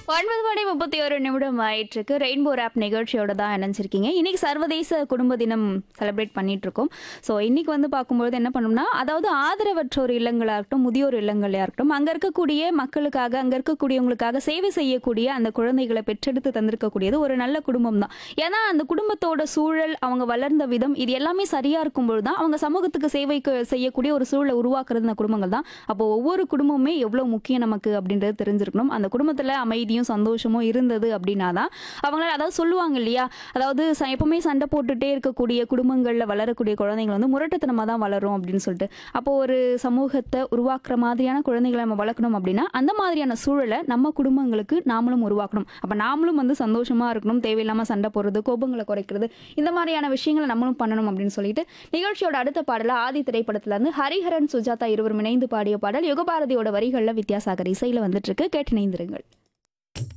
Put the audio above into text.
ஒன்பது மணி முப்பத்தி ஒரு நிமிடம் ஆயிட்டிருக்கு ரெயின்போ ஆப் நிகழ்ச்சியோட தான் இணைஞ்சிருக்கீங்க இன்னைக்கு சர்வதேச குடும்ப தினம் செலிப்ரேட் பண்ணிட்டு இருக்கோம் ஸோ இன்னைக்கு வந்து பார்க்கும்போது என்ன பண்ணோம்னா அதாவது ஆதரவற்றோர் இல்லங்களா இருக்கட்டும் முதியோர் இல்லங்களா இருக்கட்டும் அங்க இருக்கக்கூடிய மக்களுக்காக அங்க இருக்கக்கூடியவங்களுக்காக சேவை செய்யக்கூடிய அந்த குழந்தைகளை பெற்றெடுத்து தந்திருக்கக்கூடியது ஒரு நல்ல குடும்பம் தான் ஏன்னா அந்த குடும்பத்தோட சூழல் அவங்க வளர்ந்த விதம் இது எல்லாமே சரியா இருக்கும்போது தான் அவங்க சமூகத்துக்கு சேவைக்கு செய்யக்கூடிய ஒரு சூழலை உருவாக்குறது அந்த குடும்பங்கள் தான் அப்போ ஒவ்வொரு குடும்பமுமே எவ்வளவு முக்கியம் நமக்கு அப்படின்றது தெரிஞ்சிருக்கணும் அந்த குடும்பத்துல அமைதியும் சந்தோஷமும் இருந்தது அப்படின்னா தான் அவங்களால அதாவது சொல்லுவாங்க இல்லையா அதாவது ச- எப்பவுமே சண்டை போட்டுட்டே இருக்கக்கூடிய குடும்பங்கள்ல வளரக்கூடிய குழந்தைகள் வந்து முரட்டுத்தனமா தான் வளரும் அப்படின்னு சொல்லிட்டு அப்போ ஒரு சமூகத்தை உருவாக்குற மாதிரியான குழந்தைகளை நம்ம வளர்க்கணும் அப்படின்னா அந்த மாதிரியான சூழலை நம்ம குடும்பங்களுக்கு நாமளும் உருவாக்கணும் அப்ப நாமளும் வந்து சந்தோஷமா இருக்கணும் தேவையில்லாம சண்டை போடுறது கோபங்களை குறைக்கிறது இந்த மாதிரியான விஷயங்களை நம்மளும் பண்ணணும் அப்படின்னு சொல்லிட்டு நிகழ்ச்சியோட அடுத்த பாடல ஆதி திரைப்படத்துல இருந்து ஹரிஹரன் சுஜாதா இருவரும் இணைந்து பாடிய பாடல் யுகபாரதியோட வரிகள்ல வித்யாசாகர் இசையில வந்துட்டு இருக்கு கேட்டு இணைந்திருங்கள்